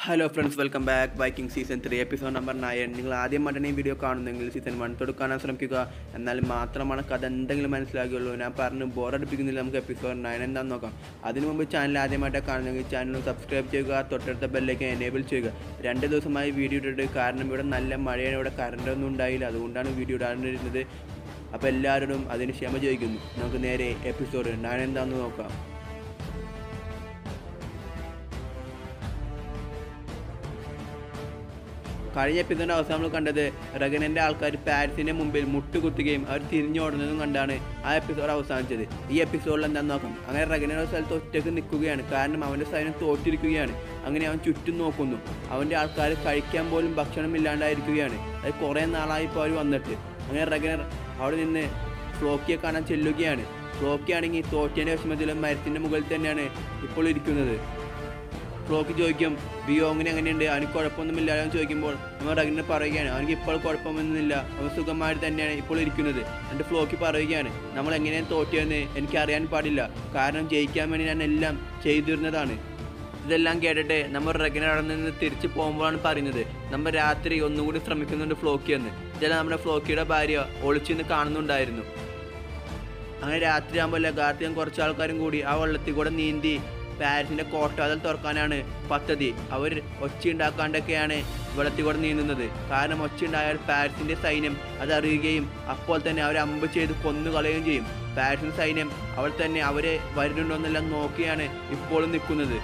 hello friends welcome back biking season three episode number nine നിങ്ങൾ ആദ്യമായിട്ടാണ് ഈ video കാണുന്നെങ്കിൽ സീസൺ വൺ തൊട്ട് കാണാൻ ശ്രമിക്കുക എന്നാൽ മാത്രമാണ് കഥ എന്തെങ്കിലും മനസ്സിലാകുകയുള്ളൂ ഞാൻ പറഞ്ഞു ബോറടിപ്പിക്കുന്നില്ല നമുക്ക് എപ്പിസോഡ് നയൻ എന്താണെന്ന് നോക്കാം അതിനു മുമ്പ് ചാനൽ ആദ്യമായിട്ടാണ് കാണുന്നെങ്കിൽ ചാനൽ സബ്സ്ക്രൈബ് ചെയ്യുക തൊട്ടടുത്ത ബെല്ലേക്ക് എനേബിൾ ചെയ്യുക രണ്ട് ദിവസമായി വീഡിയോ ഇട്ടിട്ട് കാരണം ഇവിടെ നല്ല മഴയാണ് ഇവിടെ കറണ്ട് ഒന്നും ഉണ്ടായില്ല അതുകൊണ്ടാണ് വീഡിയോ ഇടാണ്ടിരുന്നത് അപ്പോൾ എല്ലാവരോടും അതിന് ക്ഷമ ചോദിക്കുന്നു നമുക്ക് നേരെ എപ്പിസോഡ് നയൻ എന്താണെന്ന് നോക്കാം കഴിഞ്ഞ എപ്പിസോഡിൻ്റെ അവസാനം നമ്മൾ കണ്ടത് റഗനൻ്റെ ആൾക്കാർ പാരിസിൻ്റെ മുമ്പിൽ മുട്ടുകുത്തുകയും അവർ തിരിഞ്ഞോടുന്നതും കണ്ടാണ് ആ എപ്പിസോഡ് അവസാനിച്ചത് ഈ എപ്പിസോഡിൽ എന്താണെന്ന് നോക്കാം അങ്ങനെ റഗനയുടെ സ്ഥലത്ത് ഒറ്റയ്ക്ക് നിൽക്കുകയാണ് കാരണം അവൻ്റെ സൈന്യം തോറ്റിരിക്കുകയാണ് അങ്ങനെ അവൻ ചുറ്റും നോക്കുന്നു അവൻ്റെ ആൾക്കാർ കഴിക്കാൻ പോലും ഭക്ഷണം ഇല്ലാണ്ടായിരിക്കുകയാണ് അത് കുറേ നാളായി ഇപ്പോൾ അവർ വന്നിട്ട് അങ്ങനെ റഗനർ അവിടെ നിന്ന് ഫ്ലോക്കിയെ കാണാൻ ചെല്ലുകയാണ് ഫ്ലോക്കി ആണെങ്കിൽ തോറ്റേൻ്റെ വിഷമത്തിലും മരത്തിൻ്റെ മുകളിൽ തന്നെയാണ് ഇപ്പോൾ ഇരിക്കുന്നത് ഫ്ലോക്ക് ചോദിക്കും ബിയോങ്ങിന് എങ്ങനെയുണ്ട് അവന് കുഴപ്പമൊന്നുമില്ല എന്ന് ചോദിക്കുമ്പോൾ നമ്മൾ റഗിനെ പറയുകയാണ് അവനിക്ക് ഇപ്പോൾ കുഴപ്പമൊന്നുമില്ല അവൻ സുഖമായിട്ട് തന്നെയാണ് ഇപ്പോൾ ഇരിക്കുന്നത് എൻ്റെ ഫ്ലോക്ക് പറയുകയാണ് നമ്മൾ എങ്ങനെയാണ് തോറ്റിയെന്ന് എനിക്ക് അറിയാൻ പാടില്ല കാരണം ജയിക്കാൻ വേണ്ടി ഞാൻ എല്ലാം ചെയ്തിരുന്നതാണ് ഇതെല്ലാം കേട്ടിട്ട് നമ്മൾ റഗിനെ അവിടെ നിന്ന് തിരിച്ചു പോകുമ്പോഴാണ് പറയുന്നത് നമ്മൾ രാത്രി ഒന്നുകൂടി ശ്രമിക്കുന്നുണ്ട് ഫ്ലോക്കി എന്ന് ഇതെല്ലാം നമ്മുടെ ഫ്ലോക്കിയുടെ ഭാര്യ ഒളിച്ചിന്ന് കാണുന്നുണ്ടായിരുന്നു അങ്ങനെ രാത്രിയാകുമ്പോൾ ലഗാർത്തിയും കുറച്ച് ആൾക്കാരും കൂടി ആ വെള്ളത്തിൽ കൂടെ നീന്തി പാരീസിന്റെ കോട്ടാതൽ തുറക്കാനാണ് പദ്ധതി അവർ ഒച്ചയുണ്ടാക്കാണ്ടൊക്കെയാണ് വെള്ളത്തിൽ കൂടെ നീന്തുന്നത് കാരണം ഒച്ചയുണ്ടായാൽ പാരീസിന്റെ സൈന്യം അത് അറിയുകയും അപ്പോൾ തന്നെ അവരെ അമ്പ് ചെയ്ത് കൊന്നു കളയുകയും ചെയ്യും പാരീസിന്റെ സൈന്യം അവർ തന്നെ അവരെ വരുന്നുണ്ടോന്നെല്ലാം നോക്കിയാണ് ഇപ്പോഴും നിൽക്കുന്നത്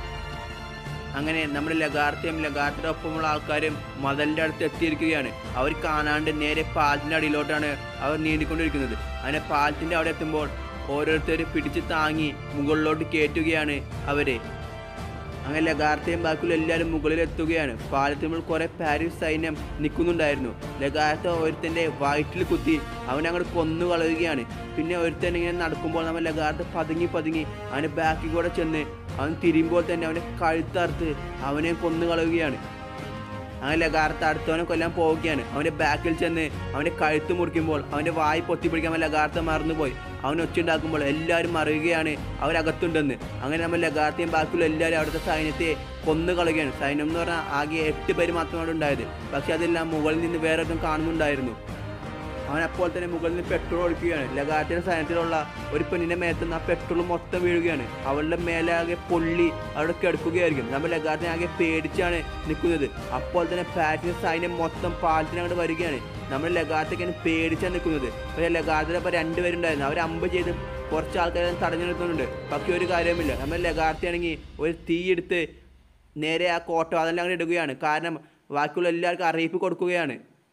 അങ്ങനെ നമ്മുടെ ലഗാർത്തയും ലഗാർത്തയുടെ ഒപ്പമുള്ള ആൾക്കാരും മതലിൻ്റെ അടുത്ത് എത്തിയിരിക്കുകയാണ് അവർ കാണാണ്ട് നേരെ പാലത്തിൻ്റെ അടിയിലോട്ടാണ് അവർ നീന്തിക്കൊണ്ടിരിക്കുന്നത് അങ്ങനെ പാലത്തിൻ്റെ അവിടെ എത്തുമ്പോൾ ഓരോരുത്തർ പിടിച്ച് താങ്ങി മുകളിലോട്ട് കയറ്റുകയാണ് അവരെ അങ്ങനെ ലഗാർത്തയും ബാക്കിയുള്ള എല്ലാവരും മുകളിൽ എത്തുകയാണ് പാലത്തിനുമ്പോൾ കുറെ പാരീസ് സൈന്യം നിൽക്കുന്നുണ്ടായിരുന്നു ലഗാർത്ത ഒരുത്തൻ്റെ വയറ്റിൽ കുത്തി അവനെ അങ്ങോട്ട് കൊന്നു കളയുകയാണ് പിന്നെ ഒരുത്തൻ ഇങ്ങനെ നടക്കുമ്പോൾ നമ്മൾ ലഗാർത്ത പതുങ്ങി പതുങ്ങി അവൻ്റെ ബാക്കിൽ കൂടെ ചെന്ന് അവൻ തിരിയുമ്പോൾ തന്നെ അവനെ കഴുത്തറുത്ത് അവനെ കൊന്നു കളയുകയാണ് അങ്ങനെ ലഗാർത്ത അടുത്തവനെ കൊല്ലാൻ പോവുകയാണ് അവൻ്റെ ബാക്കിൽ ചെന്ന് അവൻ്റെ കഴുത്ത് മുറിക്കുമ്പോൾ അവൻ്റെ വായി പൊത്തിപ്പിടിക്കാൻ അവൻ ലഗാർത്ത മറന്നുപോയി അവൻ ഒച്ചുണ്ടാക്കുമ്പോൾ എല്ലാവരും അറിയുകയാണ് അവരകത്തുണ്ടെന്ന് അങ്ങനെ നമ്മൾ ലഗാർത്തയും ബാക്കിയുള്ള എല്ലാവരും അവിടുത്തെ സൈന്യത്തെ കൊന്നു കളയുകയാണ് സൈന്യം എന്ന് പറഞ്ഞാൽ ആകെ എട്ട് പേര് മാത്രമാണ് ഉണ്ടായത് പക്ഷെ അതെല്ലാം മുകളിൽ നിന്ന് വേറെ ഒന്നും കാണുന്നുണ്ടായിരുന്നു അവൻ അപ്പോൾ തന്നെ മുകളിൽ നിന്ന് പെട്രോൾ ഒഴിക്കുകയാണ് ലഗാർത്തിൻ്റെ സൈന്യത്തിലുള്ള ഒരു പെണ്ണിൻ്റെ മേത്തുനിന്ന് ആ പെട്രോൾ മൊത്തം വീഴുകയാണ് അവളുടെ മേലെ ആകെ പൊള്ളി അവിടെ കിടക്കുകയായിരിക്കും നമ്മൾ ലഗാർത്തിനെ ആകെ പേടിച്ചാണ് നിൽക്കുന്നത് അപ്പോൾ തന്നെ പാറ്റിൻ്റെ സൈന്യം മൊത്തം പാലത്തിന് അങ്ങോട്ട് വരികയാണ് നമ്മൾ ലഗാർത്തേക്കാണ് പേടിച്ചാണ് നിൽക്കുന്നത് പക്ഷേ ലഗാർത്തിൻ്റെ ഇപ്പോൾ രണ്ടുപേരുണ്ടായിരുന്നു അവർ അമ്പ് ചെയ്ത് കുറച്ച് ആൾക്കാരെ തടഞ്ഞു നിർത്തുന്നുണ്ട് പക്ഷേ ഒരു കാര്യവുമില്ല നമ്മൾ ലഗാർത്തിയാണെങ്കിൽ ഒരു തീയെടുത്ത് നേരെ ആ കോട്ട അതെല്ലാം അങ്ങോട്ട് ഇടുകയാണ് കാരണം ബാക്കിയുള്ള എല്ലാവർക്കും അറിയിപ്പ് കൊടുക്കുകയാണ്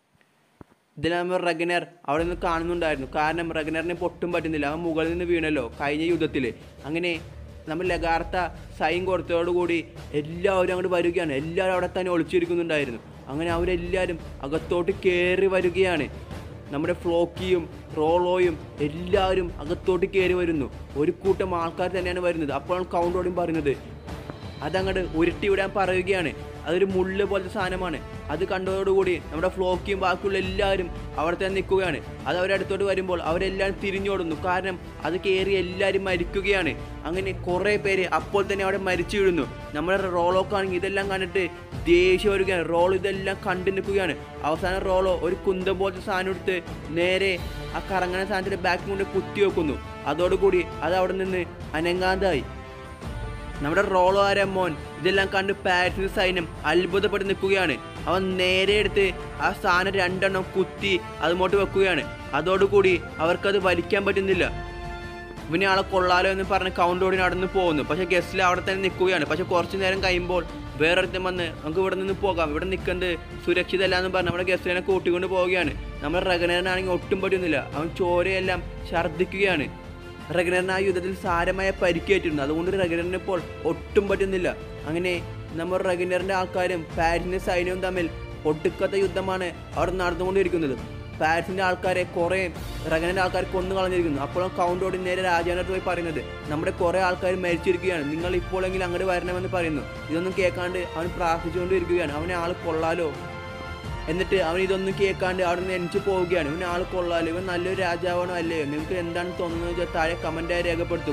ഇതിൽ നമ്മൾ റഗനർ അവിടെ നിന്ന് കാണുന്നുണ്ടായിരുന്നു കാരണം റഗനറിനെ പൊട്ടും പറ്റുന്നില്ല അവൻ മുകളിൽ നിന്ന് വീണല്ലോ കഴിഞ്ഞ യുദ്ധത്തിൽ അങ്ങനെ നമ്മൾ ലഗാർത്ത സൈൻ കൊടുത്തതോടുകൂടി എല്ലാവരും അങ്ങോട്ട് വരികയാണ് എല്ലാവരും അവിടെ തന്നെ ഒളിച്ചിരിക്കുന്നുണ്ടായിരുന്നു അങ്ങനെ അവരെല്ലാവരും അകത്തോട്ട് കയറി വരികയാണ് നമ്മുടെ ഫ്ലോക്കിയും റോളോയും എല്ലാവരും അകത്തോട്ട് കയറി വരുന്നു ഒരു കൂട്ടം ആൾക്കാർ തന്നെയാണ് വരുന്നത് അപ്പോഴാണ് കൗണ്ടോടും പറയുന്നത് അതങ്ങോട്ട് ഉരുട്ടി വിടാൻ പറയുകയാണ് അതൊരു മുള്ള് പോലത്തെ സാധനമാണ് അത് കണ്ടതോടുകൂടി നമ്മുടെ ഫ്ലോക്കിയും ബാക്കിയുള്ള എല്ലാവരും അവിടെ തന്നെ നിൽക്കുകയാണ് അത് അവരുടെ അടുത്തോട്ട് വരുമ്പോൾ അവരെല്ലാവരും തിരിഞ്ഞോടുന്നു കാരണം അത് കയറി എല്ലാവരും മരിക്കുകയാണ് അങ്ങനെ കുറേ പേര് അപ്പോൾ തന്നെ അവിടെ മരിച്ചു വീഴുന്നു നമ്മുടെ റോളോക്കാണെങ്കിൽ ഇതെല്ലാം കണ്ടിട്ട് ദേഷ്യം വരികയാണ് റോളോ ഇതെല്ലാം കണ്ടു നിൽക്കുകയാണ് അവസാനം റോളോ ഒരു കുന്തം പോലത്തെ സാധനം എടുത്ത് നേരെ ആ കറങ്ങണ സാധനത്തിൻ്റെ ബാക്ക് കൊണ്ട് കുത്തി വെക്കുന്നു അതോടുകൂടി അത് അവിടെ നിന്ന് അനങ്ങാതായി നമ്മുടെ റോളോ ആരമ്മോൻ ഇതെല്ലാം കണ്ട് പാരീസിന്റെ സൈന്യം അത്ഭുതപ്പെട്ട് നിൽക്കുകയാണ് അവൻ നേരെ എടുത്ത് ആ സാധനം രണ്ടെണ്ണം കുത്തി അതുമോട്ട് വെക്കുകയാണ് അതോടുകൂടി അവർക്കത് വലിക്കാൻ പറ്റുന്നില്ല ഇവനെ ആളെ കൊള്ളാലോ എന്ന് പറഞ്ഞ് കൗണ്ടോടി നടന്ന് പോകുന്നു പക്ഷെ ഗസ്റ്റിൽ അവിടെ തന്നെ നിൽക്കുകയാണ് പക്ഷെ കുറച്ച് നേരം കഴിയുമ്പോൾ വേറൊരുത്തൻ വന്ന് നമുക്ക് ഇവിടെ നിന്ന് പോകാം ഇവിടെ നിൽക്കുന്നത് സുരക്ഷിതല്ല എന്ന് പറഞ്ഞ് നമ്മുടെ ഗസ്റ്റിനെ കൂട്ടിക്കൊണ്ട് പോവുകയാണ് നമ്മുടെ റഗനറിനാണെങ്കിൽ ഒട്ടും പറ്റുന്നില്ല അവൻ ചോരയെല്ലാം ഛർദ്ദിക്കുകയാണ് റഗനറിന് ആ യുദ്ധത്തിൽ സാരമായ പരിക്കേറ്റിരുന്നു അതുകൊണ്ട് റഗനറിന് ഇപ്പോൾ ഒട്ടും പറ്റുന്നില്ല അങ്ങനെ നമ്മൾ റഗനറിൻ്റെ ആൾക്കാരും പാരീസിൻ്റെ സൈന്യവും തമ്മിൽ ഒടുക്കത്തെ യുദ്ധമാണ് അവിടെ നടന്നുകൊണ്ടിരിക്കുന്നത് പാരീസിൻ്റെ ആൾക്കാരെ കുറേ റഗനൻ്റെ ആൾക്കാർ കൊന്നു കളഞ്ഞിരിക്കുന്നു അപ്പോഴും കൗണ്ടോടി നേരെ രാജാവിനടുത്ത് പോയി പറയുന്നത് നമ്മുടെ കുറേ ആൾക്കാർ മരിച്ചിരിക്കുകയാണ് നിങ്ങൾ ഇപ്പോഴെങ്കിലും അങ്ങോട്ട് വരണമെന്ന് പറയുന്നു ഇതൊന്നും കേൾക്കാണ്ട് അവൻ പ്രാർത്ഥിച്ചുകൊണ്ടിരിക്കുകയാണ് അവനെ ആൾ കൊള്ളാലോ എന്നിട്ട് അവൻ ഇതൊന്നും കേൾക്കാണ്ട് അവിടെ നിന്ന് എണിച്ച് പോവുകയാണ് ഇവൻ ആൾ കൊള്ളാലോ ഇവൻ നല്ലൊരു രാജാവാണോ അല്ലയോ നിങ്ങൾക്ക് എന്താണ് തോന്നുന്നത് വെച്ചാൽ താഴെ കമൻറ്റായി രേഖപ്പെടുത്തുക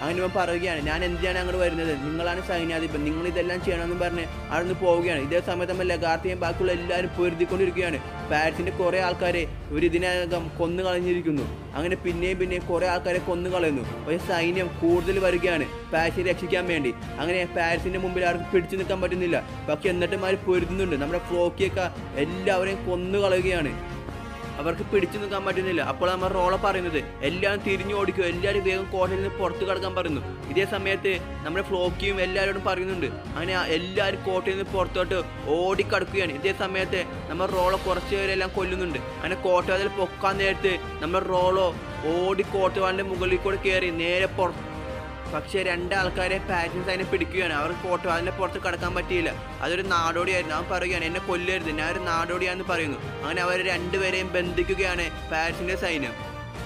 അങ്ങനെ ഇവൻ പറയുകയാണ് ഞാൻ എന്തിനാണ് അങ്ങോട്ട് വരുന്നത് നിങ്ങളാണ് സൈന്യാധിപൻ നിങ്ങൾ ഇതെല്ലാം ചെയ്യണമെന്ന് പറഞ്ഞ് അവിടെ നിന്ന് പോവുകയാണ് ഇതേ സമയത്ത് നമ്മൾ ലഗാർത്തിയും ബാക്കിയുള്ള എല്ലാവരും പൊരുതിക്കൊണ്ടിരിക്കുകയാണ് പാരീസിന്റെ കുറേ ആൾക്കാരെ ഒരു ഇതിനകം കൊന്നു കളഞ്ഞിരിക്കുന്നു അങ്ങനെ പിന്നെയും പിന്നെയും കുറേ ആൾക്കാരെ കൊന്നു കളയുന്നു ഒരു സൈന്യം കൂടുതൽ വരികയാണ് പാരീസിനെ രക്ഷിക്കാൻ വേണ്ടി അങ്ങനെ പാരീസിന്റെ മുമ്പിൽ ആർക്കും പിടിച്ചു നിൽക്കാൻ പറ്റുന്നില്ല പക്ഷെ എന്നിട്ടും അവർ പൊരുതുന്നുണ്ട് നമ്മുടെ ഫ്ലോക്കിയൊക്കെ എല്ലാവരെയും കൊന്നു കളയുകയാണ് അവർക്ക് പിടിച്ചു നിൽക്കാൻ പറ്റുന്നില്ല അപ്പോൾ നമ്മൾ റോള പറയുന്നത് എല്ലാവരും തിരിഞ്ഞു ഓടിക്കും എല്ലാവരും വേഗം കോട്ടയിൽ നിന്ന് പുറത്ത് കടക്കാൻ പറയുന്നു ഇതേ സമയത്ത് നമ്മുടെ ഫ്ലോക്കിയും എല്ലാവരോടും പറയുന്നുണ്ട് അങ്ങനെ ആ എല്ലാവരും കോട്ടയിൽ നിന്ന് പുറത്തോട്ട് ഓടിക്കടക്കുകയാണ് ഇതേ സമയത്ത് നമ്മൾ റോളോ കുറച്ച് പേരെല്ലാം കൊല്ലുന്നുണ്ട് അങ്ങനെ കോട്ടവാതിൽ പൊക്കാൻ നേരത്ത് നമ്മൾ റോളോ ഓടി കോട്ടവാളിന്റെ മുകളിൽ കൂടെ കയറി നേരെ പുറത്ത് പക്ഷേ രണ്ടാൾക്കാരെ പാരിസ് അതിനെ പിടിക്കുകയാണ് അവർക്ക് കോട്ട അതിൻ്റെ പുറത്ത് കടക്കാൻ പറ്റിയില്ല അതൊരു നാടോടിയായിരുന്നു അവൻ പറയുകയാണ് എന്നെ കൊല്ലരുത് ഞാൻ ഒരു നാടോടിയാന്ന് പറയുന്നു അങ്ങനെ അവർ രണ്ടുപേരെയും ബന്ധിക്കുകയാണ് പാരിസിന്റെ സൈന്യം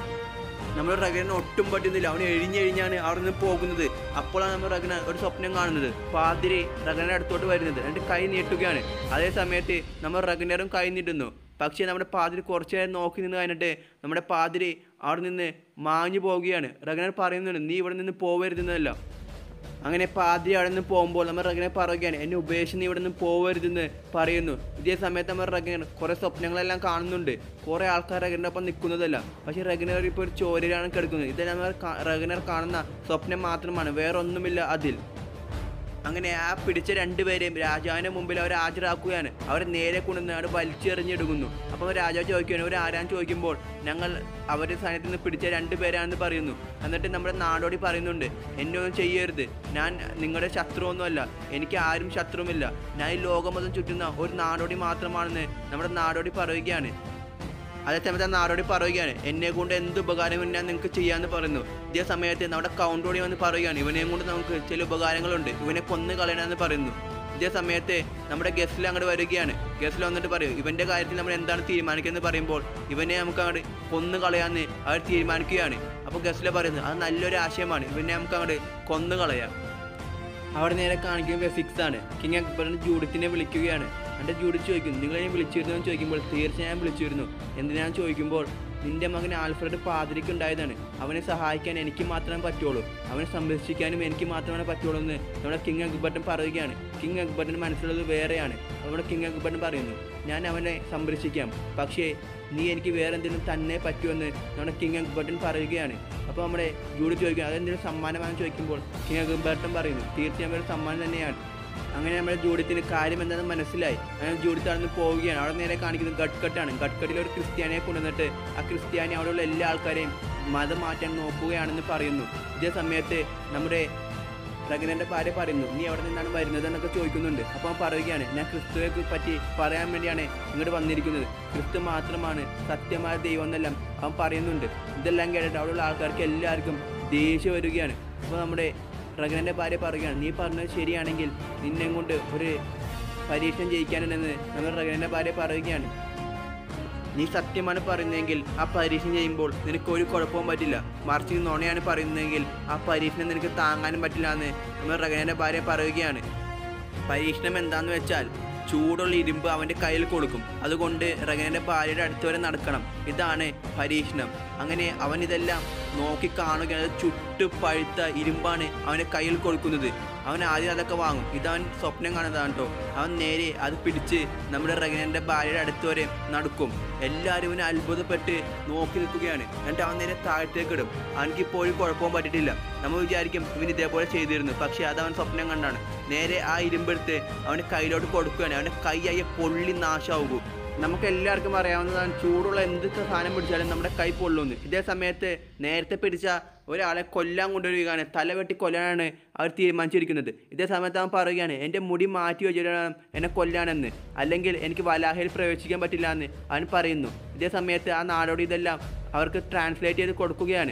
നമ്മൾ റഗനെ ഒട്ടും പറ്റുന്നില്ല അവൻ എഴിഞ്ഞെഴിഞ്ഞാണ് അവിടെ നിന്ന് പോകുന്നത് അപ്പോഴാണ് നമ്മൾ റഗന ഒരു സ്വപ്നം കാണുന്നത് പാതിരി റഗനയുടെ അടുത്തോട്ട് വരുന്നത് എന്നിട്ട് കൈ നീട്ടുകയാണ് അതേ സമയത്ത് നമ്മൾ റഗനറും കൈ നീട്ടുന്നു പക്ഷേ നമ്മുടെ പാതിരി കുറച്ചു നേരം നോക്കി നിന്ന് കഴിഞ്ഞിട്ട് നമ്മുടെ പാതിരി അവിടെ നിന്ന് മാഞ്ഞു പോവുകയാണ് റഗനർ പറയുന്നുണ്ട് നീ ഇവിടെ നിന്ന് പോവരുതെന്നല്ല അങ്ങനെ പാതിരി അവിടെ നിന്ന് പോകുമ്പോൾ നമ്മൾ റഗനെ പറയുകയാണ് എന്നെ ഉപേക്ഷിച്ച് നീ ഇവിടെ നിന്ന് പോവരുതെന്ന് പറയുന്നു ഇതേ സമയത്ത് നമ്മൾ റഗനർ കുറേ സ്വപ്നങ്ങളെല്ലാം കാണുന്നുണ്ട് കുറേ ആൾക്കാർ റഗനർ ഒപ്പം നിൽക്കുന്നതല്ല പക്ഷേ റഗനർ ഇപ്പോൾ ഒരു ചോരയിലാണ് കിടക്കുന്നത് ഇതെല്ലാം നമ്മൾ കാ- റഗനർ കാണുന്ന സ്വപ്നം മാത്രമാണ് വേറെ ഒന്നുമില്ല അതിൽ അങ്ങനെ ആ പിടിച്ച രണ്ടുപേരെയും രാജാവിന്റെ മുമ്പിൽ അവർ ഹാജരാക്കുകയാണ് അവരെ നേരെ കൊണ്ടുവന്ന് അവിടെ വലിച്ചെറിഞ്ഞെടുക്കുന്നു അപ്പോൾ രാജാവ് ചോദിക്കുകയാണ് അവർ ആരാന്ന് ചോദിക്കുമ്പോൾ ഞങ്ങൾ അവരുടെ സ്ഥാനത്ത് നിന്ന് പിടിച്ച രണ്ടുപേരാണെന്ന് പറയുന്നു എന്നിട്ട് നമ്മുടെ നാടോടി പറയുന്നുണ്ട് എന്നെ ഒന്നും ചെയ്യരുത് ഞാൻ നിങ്ങളുടെ ശത്രുവൊന്നുമല്ല എനിക്ക് ആരും ശത്രുവുമില്ല ഞാൻ ഈ ലോകം മൊത്തം ചുറ്റുന്ന ഒരു നാടോടി മാത്രമാണെന്ന് നമ്മുടെ നാടോടി പറയുകയാണ് അതേസമയത്ത് ആ നാടോടി പറയുകയാണ് എന്നെ കൊണ്ട് എന്ത് ഉപകാരം ഞാൻ നിങ്ങൾക്ക് ചെയ്യാമെന്ന് പറയുന്നു ഇതേ സമയത്ത് നമ്മുടെ കൗണ്ടോടി വന്ന് പറയുകയാണ് ഇവനെയും കൊണ്ട് നമുക്ക് ചില ഉപകാരങ്ങളുണ്ട് ഇവനെ കൊന്നു കളയണമെന്ന് പറയുന്നു ഇതേ സമയത്ത് നമ്മുടെ ഗസ്റ്റിൽ അങ്ങോട്ട് വരികയാണ് ഗസ്റ്റിൽ വന്നിട്ട് പറയും ഇവന്റെ കാര്യത്തിൽ നമ്മൾ എന്താണ് തീരുമാനിക്കുന്നത് പറയുമ്പോൾ ഇവനെ നമുക്ക് അങ്ങോട്ട് കൊന്നു കളയാന്ന് അവർ തീരുമാനിക്കുകയാണ് അപ്പോൾ ഗസ്റ്റിലെ പറയുന്നത് അത് നല്ലൊരു ആശയമാണ് ഇവനെ നമുക്ക് അങ്ങോട്ട് കൊന്നു കളയാം അവിടെ നേരെ കാണിക്കുന്നത് ഫിക്സ് ആണ് കിങ് അക്ബറിന് ജൂഡിത്തിനെ വിളിക്കുകയാണ് എൻ്റെ ജൂഡിത്ത് ചോദിക്കും നിങ്ങൾ എന്നെ വിളിച്ചിരുന്നു എന്ന് ചോദിക്കുമ്പോൾ തീർച്ചയായും വിളിച്ചിരുന്നു എന്തിനാന്ന് ചോദിക്കുമ്പോൾ നിന്റെ മകൻ ആൽഫ്രഡ് പാതിരിക്ക് ഉണ്ടായതാണ് അവനെ സഹായിക്കാൻ എനിക്ക് മാത്രമേ പറ്റുള്ളൂ അവനെ സംരക്ഷിക്കാനും എനിക്ക് മാത്രമേ പറ്റുള്ളൂ എന്ന് നമ്മുടെ കിങ് അക്ബർട്ടൻ പറയുകയാണ് കിങ് അക്ബറിന് മനസ്സിലുള്ളത് വേറെയാണ് നമ്മുടെ കിങ് അക്ബർട്ടൻ പറയുന്നു ഞാൻ അവനെ സംരക്ഷിക്കാം പക്ഷേ നീ എനിക്ക് വേറെ എന്തെങ്കിലും തന്നെ പറ്റുമെന്ന് നമ്മുടെ കിങ് അക്ബർട്ടൻ പറയുകയാണ് അപ്പോൾ നമ്മുടെ ജൂഡി ചോദിക്കുക അതെന്തെങ്കിലും സമ്മാനമാണെന്ന് ചോദിക്കുമ്പോൾ കിങ് അക്ബർട്ടൻ പറയുന്നു തീർച്ചയായും ഒരു സമ്മാനം തന്നെയാണ് അങ്ങനെ നമ്മുടെ ജൂഡിത്തിന് കാര്യം എന്താണെന്ന് മനസ്സിലായി അങ്ങനെ ജൂഡിത്ത് അവിടെ നിന്ന് പോവുകയാണ് അവിടെ നേരെ കാണിക്കുന്നത് ഗഡ്കട്ടാണ് ഗഡ്കട്ടിൽ ഒരു ക്രിസ്ത്യാനിയെ കൊണ്ടുവന്നിട്ട് ആ ക്രിസ്ത്യാനി അവിടെയുള്ള എല്ലാ ആൾക്കാരെയും മതം മാറ്റാൻ നോക്കുകയാണെന്ന് പറയുന്നു ഇതേ സമയത്ത് നമ്മുടെ പ്രഗ്നന്റെ ഭാര്യ പറയുന്നു നീ എവിടെ നിന്നാണ് വരുന്നത് എന്നൊക്കെ ചോദിക്കുന്നുണ്ട് അപ്പോൾ അവൻ പറയുകയാണ് ഞാൻ ക്രിസ്തുവെ പറ്റി പറയാൻ വേണ്ടിയാണ് ഇങ്ങോട്ട് വന്നിരിക്കുന്നത് ക്രിസ്തു മാത്രമാണ് സത്യമായ ദൈവം എന്നെല്ലാം അവൻ പറയുന്നുണ്ട് ഇതെല്ലാം കേട്ടിട്ട് അവിടെയുള്ള ആൾക്കാർക്ക് എല്ലാവർക്കും ദേഷ്യം വരികയാണ് അപ്പോൾ നമ്മുടെ പ്രഗ്നന്റെ ഭാര്യ പറയുകയാണ് നീ പറഞ്ഞത് ശരിയാണെങ്കിൽ നിന്നെ കൊണ്ട് ഒരു പരീക്ഷണം ജയിക്കാനുണ്ടെന്ന് നമ്മുടെ പ്രഗ്നന്റെ ഭാര്യ പറയുകയാണ് നീ സത്യമാണ് പറയുന്നതെങ്കിൽ ആ പരീക്ഷണം ചെയ്യുമ്പോൾ നിനക്ക് ഒരു കുഴപ്പവും പറ്റില്ല മറിച്ച് നീ നുണയാണ് പറയുന്നതെങ്കിൽ ആ പരീക്ഷണം നിനക്ക് താങ്ങാനും പറ്റില്ല എന്ന് നമ്മൾ റഗനന്റെ ഭാര്യ പറയുകയാണ് പരീക്ഷണം എന്താന്ന് വെച്ചാൽ ചൂടുള്ള ഇരുമ്പ് അവൻ്റെ കയ്യിൽ കൊടുക്കും അതുകൊണ്ട് റഗനന്റെ ഭാര്യയുടെ അടുത്ത് വരെ നടക്കണം ഇതാണ് പരീക്ഷണം അങ്ങനെ അവൻ ഇതെല്ലാം നോക്കി കാണുകയാണ് അത് ചുട്ടു പഴുത്ത ഇരുമ്പാണ് അവൻ്റെ കയ്യിൽ കൊടുക്കുന്നത് അവൻ ആദ്യം അതൊക്കെ വാങ്ങും ഇതവൻ സ്വപ്നം കാണുന്നതാണ് കേട്ടോ അവൻ നേരെ അത് പിടിച്ച് നമ്മുടെ റഗനന്റെ ഭാര്യയുടെ അടുത്ത് വരെ നടക്കും എല്ലാവരും ഇവനെ അത്ഭുതപ്പെട്ട് നോക്കി നിൽക്കുകയാണ് എന്നിട്ട് അവൻ നേരെ താഴത്തേക്ക് ഇടും അവനക്ക് ഇപ്പോഴും കുഴപ്പവും പറ്റിയിട്ടില്ല നമ്മൾ വിചാരിക്കും ഇവൻ ഇതേപോലെ ചെയ്തിരുന്നു പക്ഷേ അത് അവൻ സ്വപ്നം കണ്ടാണ് നേരെ ആ ഇരുമ്പെടുത്ത് അവൻ്റെ കയ്യിലോട്ട് കൊടുക്കുകയാണ് അവൻ്റെ കൈ അയ്യെ പൊള്ളി നാശമാകും നമുക്ക് എല്ലാവർക്കും അറിയാവുന്നതാണ് ചൂടുള്ള എന്ത് സാധനം പിടിച്ചാലും നമ്മുടെ കൈ പൊള്ളുന്നു ഇതേ സമയത്ത് നേരത്തെ പിടിച്ച ഒരാളെ കൊല്ലാൻ കൊണ്ടുവരികയാണ് തല വെട്ടി കൊല്ലാനാണ് അവർ തീരുമാനിച്ചിരിക്കുന്നത് ഇതേ സമയത്ത് അവൻ പറയുകയാണ് എൻ്റെ മുടി മാറ്റി വെച്ചിട്ടാണ് എന്നെ കൊല്ലാനെന്ന് അല്ലെങ്കിൽ എനിക്ക് വലാഹയിൽ പ്രവേശിക്കാൻ പറ്റില്ല എന്ന് അവൻ പറയുന്നു ഇതേ സമയത്ത് ആ നാടോടി ഇതെല്ലാം അവർക്ക് ട്രാൻസ്ലേറ്റ് ചെയ്ത് കൊടുക്കുകയാണ്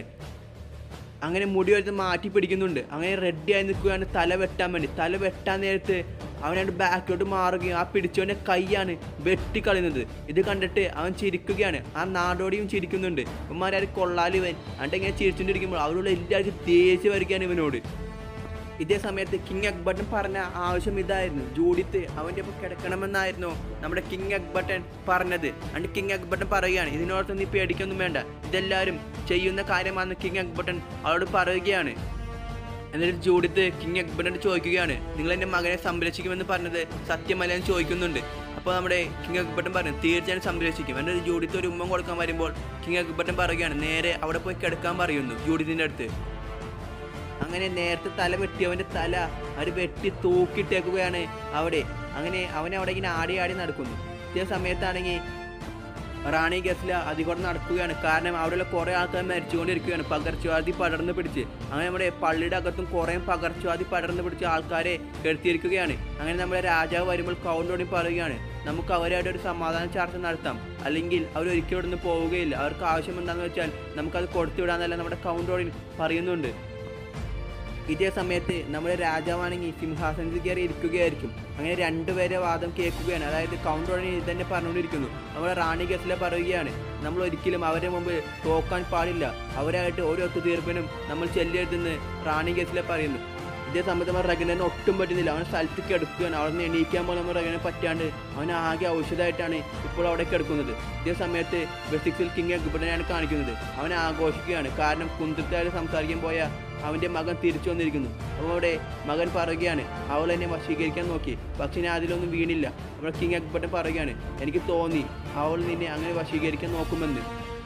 അങ്ങനെ മുടി എടുത്ത് മാറ്റി പിടിക്കുന്നുണ്ട് അങ്ങനെ റെഡി ആയി നിൽക്കുകയാണ് തല വെട്ടാൻ വേണ്ടി തല വെട്ടാൻ നേരത്ത് അവനോട് ബാക്കിലോട്ട് മാറുകയും ആ പിടിച്ചവൻ്റെ കൈയാണ് വെട്ടിക്കളയുന്നത് ഇത് കണ്ടിട്ട് അവൻ ചിരിക്കുകയാണ് ആ നാടോടിയും ചിരിക്കുന്നുണ്ട് ഇവന്മാരും കൊള്ളാലും ഇവൻ എന്നിട്ട് ഇങ്ങനെ ചിരിച്ചുകൊണ്ടിരിക്കുമ്പോൾ അവരുള്ള എല്ലാവർക്കും ദേഷ്യം വരികയാണ് ഇവനോട് ഇതേ സമയത്ത് കിങ് അക്ബട്ടൻ പറഞ്ഞ ആവശ്യം ഇതായിരുന്നു ജൂഡിത്ത് അവൻ്റെ ഒപ്പം കിടക്കണമെന്നായിരുന്നു നമ്മുടെ കിങ് അക്ബട്ടൻ പറഞ്ഞത് അണ്ട് കിങ് അക്ബട്ടൻ പറയുകയാണ് ഇതിനോടൊപ്പം നീ പേടിക്കൊന്നും വേണ്ട ഇതെല്ലാവരും ചെയ്യുന്ന കാര്യമാണെന്ന് കിങ് അക്ബട്ടൻ അവളോട് പറയുകയാണ് എന്നിട്ട് ജൂഡിത്ത് കിങ് അക്ബറിനോട് ചോദിക്കുകയാണ് നിങ്ങൾ എൻ്റെ മകനെ സംരക്ഷിക്കുമെന്ന് പറഞ്ഞത് സത്യമല്ല എന്ന് ചോദിക്കുന്നുണ്ട് അപ്പോൾ നമ്മുടെ കിങ് അക്ബർട്ടൻ പറഞ്ഞു തീർച്ചയായും സംരക്ഷിക്കും എന്നിട്ട് ജൂഡിത്ത് ഒരു ഉമ്മം കൊടുക്കാൻ വരുമ്പോൾ കിങ് അക്ബർട്ടൻ പറയുകയാണ് നേരെ അവിടെ പോയി കിടക്കാൻ പറയുന്നു ജൂഡിത്തിൻ്റെ അടുത്ത് അങ്ങനെ നേരത്തെ തല വെട്ടിയവൻ്റെ തല അവർ വെട്ടി തൂക്കിയിട്ടേക്കുകയാണ് അവിടെ അങ്ങനെ അവനെ അവിടെ ഇങ്ങനെ ആടി ആടി നടക്കുന്നു ഇതേ സമയത്താണെങ്കിൽ റാണി ഗസ്ല അതികൂടെ നടക്കുകയാണ് കാരണം അവിടെയുള്ള കുറേ ആൾക്കാർ മരിച്ചുകൊണ്ടിരിക്കുകയാണ് പകർച്ചവ്യാധി പടർന്ന് പിടിച്ച് അങ്ങനെ നമ്മുടെ പള്ളിയുടെ അകത്തും കുറേ പകർച്ചവ്യാധി പടർന്ന് പിടിച്ച ആൾക്കാരെ കെടുത്തിയിരിക്കുകയാണ് അങ്ങനെ നമ്മുടെ രാജാവ് വരുമ്പോൾ കൗണ്ടോണി പറയുകയാണ് നമുക്ക് അവരായിട്ട് ഒരു സമാധാന ചർച്ച നടത്താം അല്ലെങ്കിൽ അവർ ഒരിക്കലും ഇവിടെ നിന്ന് പോവുകയില്ല അവർക്ക് ആവശ്യം എന്താണെന്ന് വെച്ചാൽ നമുക്കത് കൊടുത്തുവിടാന്നല്ല നമ്മുടെ കൗണ്ടോണിൽ പറയുന്നുണ്ട് ഇതേ സമയത്ത് നമ്മുടെ രാജാവാണെങ്കിൽ സിംഹാസനത്തിൽ കയറി ഇരിക്കുകയായിരിക്കും അങ്ങനെ രണ്ടുപേരെ വാദം കേൾക്കുകയാണ് അതായത് കൗണ്ടോണി ഇത് തന്നെ പറഞ്ഞുകൊണ്ടിരിക്കുന്നു നമ്മുടെ റാണി ഗസ്ല പറയുകയാണ് നമ്മൾ ഒരിക്കലും അവരുടെ മുമ്പ് തോക്കാൻ പാടില്ല അവരായിട്ട് ഒരു ഒത്തുതീർപ്പിനും നമ്മൾ ചെല്ലരുതെന്ന് റാണി ഗസ്ല പറയുന്നു ഇതേ സമയത്ത് നമ്മൾ റഗനന് ഒട്ടും പറ്റുന്നില്ല അവൻ സ്ഥലത്ത് കിടക്കുകയാണ് അവിടെ നിന്ന് എണീക്കാൻ പോലും നമ്മൾ റഗനെ പറ്റാണ്ട് അവൻ ആകെ ഔഷധമായിട്ടാണ് ഇപ്പോൾ അവിടെ കിടക്കുന്നത് ഇതേ സമയത്ത് ബെസിക്സിൽ കിങ് അക്ബറിനെയാണ് കാണിക്കുന്നത് അവൻ ആഘോഷിക്കുകയാണ് കാരണം കുന്തത്തായിട്ട് സംസാരിക്കാൻ പോയ അവൻ്റെ മകൻ തിരിച്ചു വന്നിരിക്കുന്നു അപ്പോൾ അവിടെ മകൻ പറയുകയാണ് അവൾ എന്നെ വശീകരിക്കാൻ നോക്കി പക്ഷെ ഞാൻ അതിലൊന്നും വീണില്ല അപ്പോൾ കിങ് അക്ബർ പറയുകയാണ് എനിക്ക് തോന്നി അവൾ നിന്നെ അങ്ങനെ വശീകരിക്കാൻ നോക്കുമെന്ന്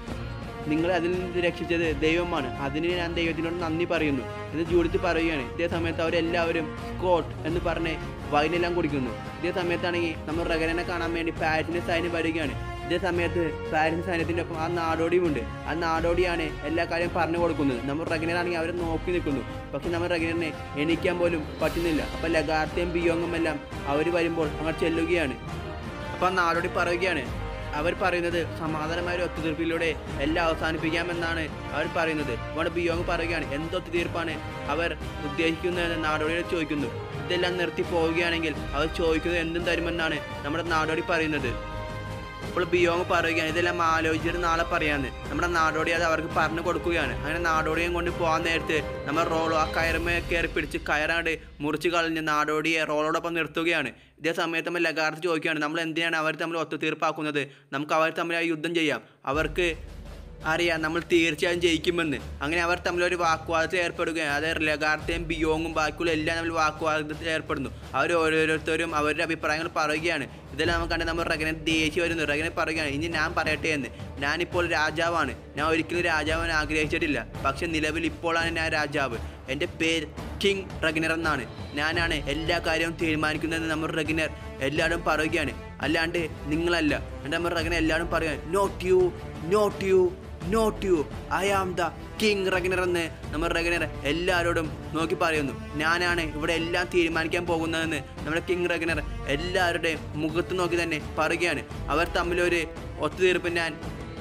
നിങ്ങളെ അതിൽ നിന്ന് രക്ഷിച്ചത് ദൈവമാണ് അതിന് ഞാൻ ദൈവത്തിനോട് നന്ദി പറയുന്നു എന്ന് ജൂഡിത്ത് പറയുകയാണ് ഇതേ സമയത്ത് അവരെല്ലാവരും സ്കോട്ട് എന്ന് പറഞ്ഞ് വൈനെല്ലാം കുടിക്കുന്നു ഇതേ സമയത്താണെങ്കിൽ നമ്മൾ റഗനെ കാണാൻ വേണ്ടി പാരിസിൻ്റെ സൈന്യം വരികയാണ് ഇതേ സമയത്ത് പാരിസ് സൈന്യത്തിൻ്റെ ഒപ്പം ആ നാടോടിയുമുണ്ട് ആ നാടോടിയാണ് എല്ലാ കാര്യം പറഞ്ഞു കൊടുക്കുന്നത് നമ്മൾ റഗനറാണെങ്കിൽ അവരെ നോക്കി നിൽക്കുന്നു പക്ഷെ നമ്മൾ റഗനറിനെ എണീക്കാൻ പോലും പറ്റുന്നില്ല അപ്പോൾ ലഗാർത്തയും ബിയോങ്ങും എല്ലാം അവർ വരുമ്പോൾ അങ്ങോട്ട് ചെല്ലുകയാണ് അപ്പോൾ ആ നാടോടി പറയുകയാണ് അവർ പറയുന്നത് സമാധാനമായ ഒരു ഒത്തുതീർപ്പിലൂടെ എല്ലാം അവസാനിപ്പിക്കാമെന്നാണ് അവർ പറയുന്നത് അവിടെ ബിയോങ് പറയുകയാണ് എന്ത് ഒത്തുതീർപ്പാണ് അവർ ഉദ്ദേശിക്കുന്നതെന്ന് നാടോടിയോട് ചോദിക്കുന്നു ഇതെല്ലാം നിർത്തി പോവുകയാണെങ്കിൽ അവർ ചോദിക്കുന്നത് എന്തും തരുമെന്നാണ് നമ്മുടെ നാടോടി പറയുന്നത് അപ്പോൾ ബിയോങ് പറയുകയാണ് ഇതെല്ലാം ആലോചിച്ചിട്ട് നാളെ പറയാമെന്ന് നമ്മുടെ നാടോടി അത് അവർക്ക് പറഞ്ഞു കൊടുക്കുകയാണ് അങ്ങനെ നാടോടിയും കൊണ്ട് പോകാൻ നേരത്ത് നമ്മൾ റോളോ ആ കയറുമേ കയറി പിടിച്ച് കയറാണ്ട് മുറിച്ച് കളഞ്ഞ് നാടോടിയെ റോളോടൊപ്പം നിർത്തുകയാണ് ഇതേ സമയത്ത് നമ്മൾ ലഗാർത്ത് ചോദിക്കുകയാണ് നമ്മൾ എന്തിനാണ് അവർ തമ്മിൽ ഒത്തുതീർപ്പാക്കുന്നത് നമുക്ക് അവർ തമ്മിൽ ആ യുദ്ധം ചെയ്യാം അവർക്ക് അറിയാം നമ്മൾ തീർച്ചയായും ജയിക്കുമെന്ന് അങ്ങനെ അവർ തമ്മിൽ ഒരു വാക്കുവാദത്തിൽ ഏർപ്പെടുകയാണ് അതായത് ലഗാർത്തയും ബിയോങ്ങും ബാക്കിയുള്ള എല്ലാം തമ്മിൽ വാക്കുവാദത്തിൽ ഏർപ്പെടുന്നു അവർ ഓരോരുത്തരും അവരുടെ അഭിപ്രായങ്ങൾ പറയുകയാണ് ഇതെല്ലാം നമുക്ക് കണ്ട് നമ്മൾ റഗനെ ദേഷ്യം വരുന്നു റഗനെ പറയുകയാണ് ഇനി ഞാൻ പറയട്ടെ എന്ന് ഞാനിപ്പോൾ രാജാവാണ് ഞാൻ ഒരിക്കലും രാജാവാൻ ആഗ്രഹിച്ചിട്ടില്ല പക്ഷെ നിലവിൽ ഇപ്പോഴാണ് ഞാൻ രാജാവ് എൻ്റെ പേര് കിങ് റഗനർ എന്നാണ് ഞാനാണ് എല്ലാ കാര്യവും തീരുമാനിക്കുന്നതെന്ന് നമ്മൾ റഗനർ എല്ലാവരും പറയുകയാണ് അല്ലാണ്ട് നിങ്ങളല്ല എൻ്റെ നമ്മൾ റഗന എല്ലാവരും പറയുകയാണ് not you not you not you I am the king Ragnar എന്ന് നമ്മൾ റഗനർ എല്ലാവരോടും നോക്കി പറയുന്നു ഞാനാണ് ഇവിടെ എല്ലാം തീരുമാനിക്കാൻ പോകുന്നതെന്ന് നമ്മുടെ കിങ് റഗനർ എല്ലാവരുടെയും മുഖത്ത് നോക്കി തന്നെ പറയുകയാണ് അവർ തമ്മിലൊരു ഒത്തുതീർപ്പ് ഞാൻ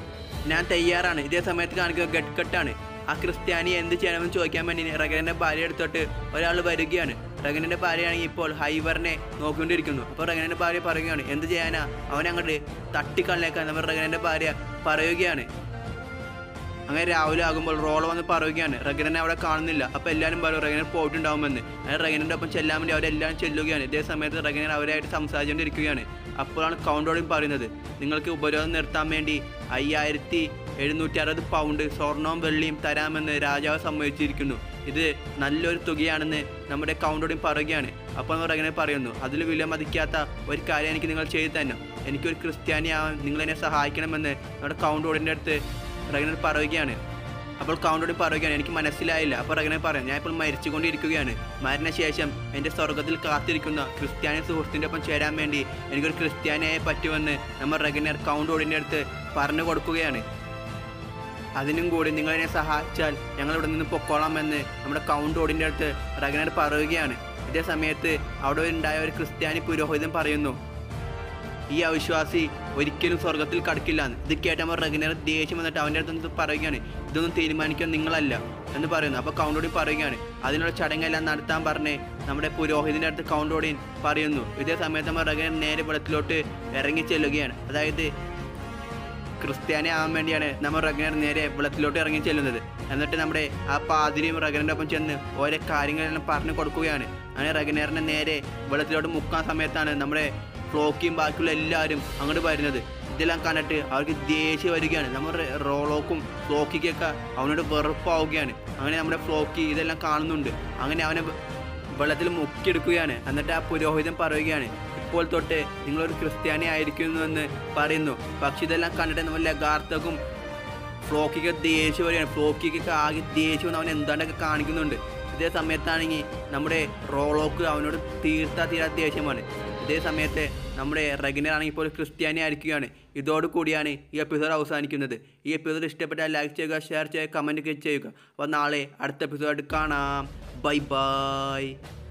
ഞാൻ തയ്യാറാണ് ഇതേ സമയത്ത് കാണിക്കുക ഗഡ് കട്ടാണ് ആ ക്രിസ്ത്യാനി എന്ത് ചെയ്യണമെന്ന് ചോദിക്കാൻ വേണ്ടി റഗനന്റെ ഭാര്യ എടുത്തോട്ട് ഒരാൾ വരികയാണ് റഗനന്റെ ഭാര്യയാണെങ്കിൽ ഇപ്പോൾ ഹൈവറിനെ നോക്കിക്കൊണ്ടിരിക്കുന്നു അപ്പോൾ റഗനന്റെ ഭാര്യ പറയുകയാണ് എന്ത് ചെയ്യാനാ അവനെ അങ്ങോട്ട് തട്ടിക്കളഞ്ഞേക്കാൻ നമ്മൾ റഗനന്റെ ഭാര്യ പറയുകയാണ് അങ്ങനെ രാവിലെ ആകുമ്പോൾ റോള് വന്ന് പറയുകയാണ് റഗനനെ അവിടെ കാണുന്നില്ല അപ്പോൾ എല്ലാവരും പറയും റഗനൻ പോയിട്ടുണ്ടാവുമെന്ന് അങ്ങനെ റഗനൻ്റെ ഒപ്പം ചെല്ലാൻ വേണ്ടി അവരെല്ലാം ചെല്ലുകയാണ് ഇതേ സമയത്ത് റഗനൻ അവരായിട്ട് സംസാരിച്ചുകൊണ്ടിരിക്കുകയാണ് അപ്പോഴാണ് കൗണ്ടോടും പറയുന്നത് നിങ്ങൾക്ക് ഉപരോധം നിർത്താൻ വേണ്ടി അയ്യായിരത്തി എഴുന്നൂറ്റി അറുപത് പൗണ്ട് സ്വർണവും വെള്ളിയും തരാമെന്ന് രാജാവ് സമ്മതിച്ചിരിക്കുന്നു ഇത് നല്ലൊരു തുകയാണെന്ന് നമ്മുടെ കൗണ്ടോടും പറയുകയാണ് അപ്പോൾ നമ്മൾ റഗനെ പറയുന്നു അതിൽ വില മതിക്കാത്ത ഒരു കാര്യം എനിക്ക് നിങ്ങൾ ചെയ്തു തന്നെ എനിക്കൊരു ക്രിസ്ത്യാനിയാവാൻ നിങ്ങൾ എന്നെ സഹായിക്കണമെന്ന് നമ്മുടെ കൗണ്ടോടിൻ്റെ അടുത്ത് റഗനർ പറയുകയാണ് അപ്പോൾ കൗണ്ടോടി പറയുകയാണ് എനിക്ക് മനസ്സിലായില്ല അപ്പോൾ റഗനർ പറയും ഞാൻ ഇപ്പോൾ മരിച്ചുകൊണ്ടിരിക്കുകയാണ് മരണശേഷം എൻ്റെ സ്വർഗത്തിൽ കാത്തിരിക്കുന്ന ക്രിസ്ത്യാനി സുഹൃത്തിൻ്റെ ഒപ്പം ചേരാൻ വേണ്ടി എനിക്കൊരു ക്രിസ്ത്യാനിയായി പറ്റുമെന്ന് നമ്മൾ റഗനർ കൗണ്ടോടിൻ്റെ അടുത്ത് പറഞ്ഞു കൊടുക്കുകയാണ് അതിനും കൂടി നിങ്ങളെന്നെ സഹായിച്ചാൽ ഞങ്ങൾ ഇവിടെ നിന്ന് പൊക്കോളാമെന്ന് നമ്മുടെ കൗണ്ട് ഓടിൻ്റെ അടുത്ത് റഗനർ പറയുകയാണ് ഇതേ സമയത്ത് അവിടെ ഉണ്ടായ ഒരു ക്രിസ്ത്യാനി പുരോഹിതൻ പറയുന്നു ഈ അവിശ്വാസി ഒരിക്കലും സ്വർഗത്തിൽ കടക്കില്ല എന്ന് ഇത് കേട്ടപ്പോൾ റഗനർ ദേഷ്യം വന്നിട്ട് അവൻ്റെ അടുത്ത് നിന്ന് പറയുകയാണ് ഇതൊന്നും തീരുമാനിക്കാൻ നിങ്ങളല്ല എന്ന് പറയുന്നു അപ്പോൾ കൗണ്ടോടി പറയുകയാണ് അതിനുള്ള ചടങ്ങെല്ലാം നടത്താൻ പറഞ്ഞ് നമ്മുടെ പുരോഹിതൻ്റെ അടുത്ത് കൗണ്ടോടിയൻ പറയുന്നു ഇതേ സമയത്ത് നമ്മൾ റഗനർ നേരെ വെള്ളത്തിലോട്ട് ഇറങ്ങി ചെല്ലുകയാണ് അതായത് ക്രിസ്ത്യാനി ആവാൻ വേണ്ടിയാണ് നമ്മൾ റഗനർ നേരെ വെള്ളത്തിലോട്ട് ഇറങ്ങി ചെല്ലുന്നത് എന്നിട്ട് നമ്മുടെ ആ പാതിരിയും റഗനറിൻ്റെ ഒപ്പം ചെന്ന് ഓരോ കാര്യങ്ങളെല്ലാം പറഞ്ഞു കൊടുക്കുകയാണ് അങ്ങനെ റഗനറിനെ നേരെ വെള്ളത്തിലോട്ട് മുക്കാൻ സമയത്താണ് നമ്മുടെ ഫ്ലോക്കിയും ബാക്കിയുള്ള എല്ലാവരും അങ്ങോട്ട് വരുന്നത് ഇതെല്ലാം കണ്ടിട്ട് അവർക്ക് ദേഷ്യം വരികയാണ് നമ്മുടെ റോളോക്കും ഫ്ലോക്കിക്കൊക്കെ അവനോട് വെറുപ്പാവുകയാണ് അങ്ങനെ നമ്മുടെ ഫ്ലോക്കി ഇതെല്ലാം കാണുന്നുണ്ട് അങ്ങനെ അവനെ വെള്ളത്തിൽ മുക്കിയെടുക്കുകയാണ് എന്നിട്ട് ആ പുരോഹിതൻ പറയുകയാണ് ഇപ്പോൾ തൊട്ട് നിങ്ങളൊരു ക്രിസ്ത്യാനി ആയിരിക്കുന്നുവെന്ന് പറയുന്നു പക്ഷെ ഇതെല്ലാം കണ്ടിട്ട് നമ്മൾ ലഗാർത്തക്കും ഫ്ലോക്കിക്ക് ദേഷ്യം വരികയാണ് ഫ്ലോക്കിക്ക് ആകെ ദേഷ്യം വന്ന് അവൻ എന്താണ്ടൊക്കെ കാണിക്കുന്നുണ്ട് ഇതേ സമയത്താണെങ്കിൽ നമ്മുടെ റോളോക്ക് അവനോട് തീർത്താ തീരാ ദേഷ്യമാണ് ഇതേ സമയത്ത് നമ്മുടെ റെഗനർ ആണെങ്കിൽ ഇപ്പോൾ ഒരു ക്രിസ്ത്യാനി ആയിരിക്കുകയാണ് ഇതോടുകൂടിയാണ് ഈ എപ്പിസോഡ് അവസാനിക്കുന്നത് ഈ എപ്പിസോഡ് ഇഷ്ടപ്പെട്ടാൽ ലൈക്ക് ചെയ്യുക ഷെയർ ചെയ്യുക കമൻറ്റ് ചെയ്യുക അപ്പോൾ നാളെ അടുത്ത എപ്പിസോഡ് കാണാം ബൈ ബൈ